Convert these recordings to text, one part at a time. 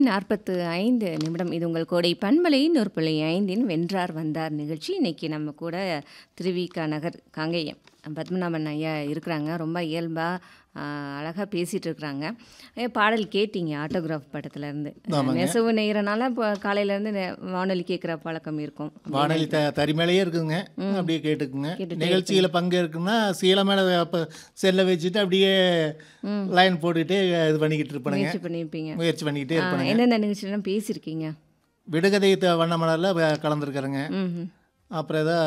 45 நிமிடம். இது உங்கள் கோடை பண்பலை 100.5இன் வென்றார் வந்தார் நிகழ்ச்சி. இன்னைக்கு நம்ம கூட திருவிக நகர் காங்கேயம் பத்மநாபன் ஐயா இருக்கிறாங்க. ரொம்ப இயல்பா, அ அழகா பேசிட்டு இருக்கிறாங்க. எ பாடல் கேட்டீங்க ஆட்டோகிராஃப் படத்துலேருந்து. ஆமாங்க. நெசவு நெய்கிறனால இப்போ காலையிலேருந்து நெ வானொலி கேட்குற பழக்கம் இருக்கும். வானொலி த தறிமேலேயே இருக்குதுங்க அப்படியே கேட்டுக்குங்க கேட்டுட்டே நிகழ்ச்சியில் பங்கேற்குன்னா சீலை மேலே அப்போ செல்லை வச்சுட்டு அப்படியே லைன் போட்டுக்கிட்டே இது பண்ணிக்கிட்டு இருப்பேனுங்க முயற்சி பண்ணியிருப்பீங்க. முயற்சி பண்ணிக்கிட்டே ஆ, இருப்பேனுங்க என்னென்ன நிகழ்ச்சியெல்லாம் பேசியிருக்கீங்க? விடுகதை த- வண்ணமலரில் கலந்துருக்கிறேங்க ம்ஹும். அப்புறம் ஏதோ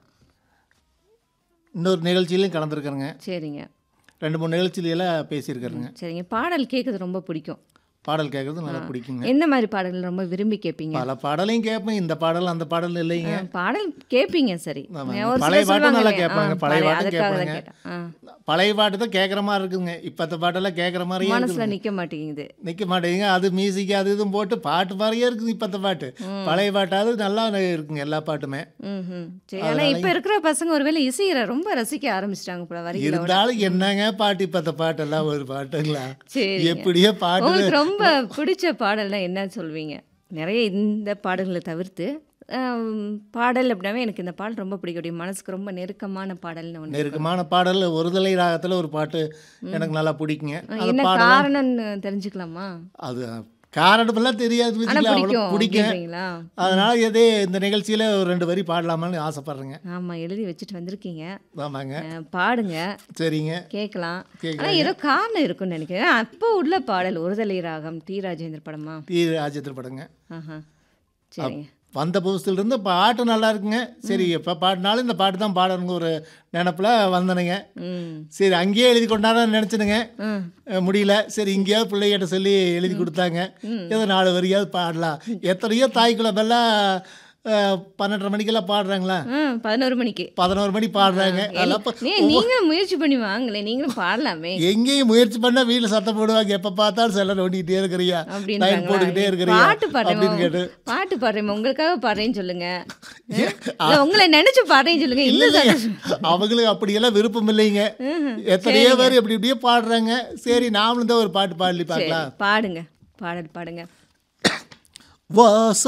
இன்னொரு நிகழ்ச்சியிலையும் கலந்துருக்கிறேங்க சரிங்க. ரெண்டு மூணு நிகழ்ச்சியிலெல்லாம் பேசியிருக்கிறேங்க சரிங்க. பாடல் கேட்குறது ரொம்ப பிடிக்கும். பாடல் கேட்குறது நல்லா பிடிக்குங்க எந்த மாதிரி பாடல்கள் ரொம்ப விரும்பி கேட்பீங்க? பல பாடலையும் கேட்பேன் இந்த பாடல் அந்த பாடல் இல்லைங்க ஆ, பாடல் கேட்பீங்க சரி. ஆமாங்க. ஒரு பழைய சிலர் பாட்டும் நல்லா சொல்லுவாங்களே, கேட்பாங்க. ஆ, பழைய பழைய- பாட்டும் அதுக்காக தான் கேட்பாங்க. கேட்டேன். ஆ. பழைய பாட்டு தான் கேட்குற மாதிரி இருக்குங்க இப்போத்த பாட்டெல்லாம் கேட்குற மாதிரியே மனசுல இருக்குது நிக்க மாட்டேங்குது. நிற்க மாட்டேங்குங்க அது மியூசிக் அது இதுவும் போட்டு பாட்டு மாதிரியே இருக்குது இப்போத்த பாட்டு பழைய பாட்டாவது நல்லா இருக்குங்க எல்லா பாட்டுமே ம்ஹும். சரி ஆனா இப்ப இருக்கிற பசங்க ஒருவேளை இசையை ரொம்ப ரசிக்க ஆரம்பிச்சிட்டாங்க போல வரிகளோட. இருந்தாலும் என்னங்க பாட்டு இப்போத்த பாட்டெல்லாம் ஒரு பாட்டுங்களா சரிங்க. எப்படியோ பாட்டு உங்களுக்கு ரொம்ப பிடிச்ச பாடல்னா என்ன சொல்வீங்க? நிறைய இந்த பாடல்களை தவிர்த்து ஆம், பாடல் அப்படின்னாவே எனக்கு இந்த பாடல் ரொம்ப பிடிக்கும் அப்படி மனசுக்கு ரொம்ப நெருக்கமான பாடல்னு ஒன்று நெருக்கமான பாடல் ஒருதலை ராகத்தில் ஒரு பாட்டு எனக்கு நல்லா பிடிக்குங்க அந்த என்ன பாடல் காரணம்னு தெரிஞ்சுக்கலாமா அது காரணமெல்லாம் தெரியாது ஆனா வச்சுக்கலாம் அவ்வளோ பிடிக்கும் பிடிக்கும் அப்படின்றீங்களா அதனால எதே இந்த நிகழ்ச்சியில் ஒரு ரெண்டு வரி பாடலாமான்னு ஆசைப்பட்றேங்க ஆமா எழுதி வச்சுட்டு வந்திருக்கீங்க ஆமாங்க அஹ், பாடுங்க சரிங்க கேட்கலாம் கேட்கலாம். ஆனா ஏதோ காரணம் இருக்கும்னு நினைக்கிறேன் அப்போ உள்ள பாடல் ஒருதலை ராகம் டி ராஜேந்திர படமா டி ராஜேந்திர படங்க ஆஹா சரிங்க வந்த புதுசுலேருந்து பாட்டு நல்லா இருக்குங்க சரி எப்போ பாடினாலும் இந்த பாட்டு தான் பாடணுங்க ஒரு நினப்பில் வந்தனுங்க ம் சரி அங்கேயே எழுதி கொண்டாதான் நினச்சினுங்க ம் முடியல சரி இங்கேயாவது பிள்ளைகிட்ட சொல்லி எழுதி கொடுத்தாங்க ஏதோ நாலு வரியாவது பாடலாம் எத்தனையோ தாய் குழம்பெல்லாம் அஹ், பன்னெண்டரை மணிக்கெல்லாம் பாடுறாங்களா ம் பதினோரு மணிக்கு பதினோரு மணி பாடுறாங்க அதெல்லாம் இப்ப நீ நீங்களும் முயற்சி பண்ணி வாங்களே நீங்களும் பாடலாமே எங்கேயும் முயற்சி பண்ணால் வீட்டில் சத்தம் போடுவாங்க எப்போ பார்த்தாலும் செல்ல நோண்டிக்கிட்டே இருக்கிறியா லைன் அப்படின்றாங்களா? போட்டுக்கிட்டே இருக்கிறியா பாட்டு அப்படின்னு பாடுறேன் கேட்டு பாட்டு பாடுறேன் உங்களுக்காக பாடுறேன்னு சொல்லுங்க இல்ல, உங்களை நினைச்சு பாடுறேன்னு சொல்லுங்க இல்ல இல்ல இல்லைங்க அவங்களுக்கு அப்படியெல்லாம் விருப்பம் இல்லைங்க எத்தனையோ பேர் இப்படி இப்படியே பாடுறாங்க சரி நாமளும் தான் ஒரு பாட்டு பாடலி பார்க்கலாம் பாடுங்க பாடல் பாடுங்க வாச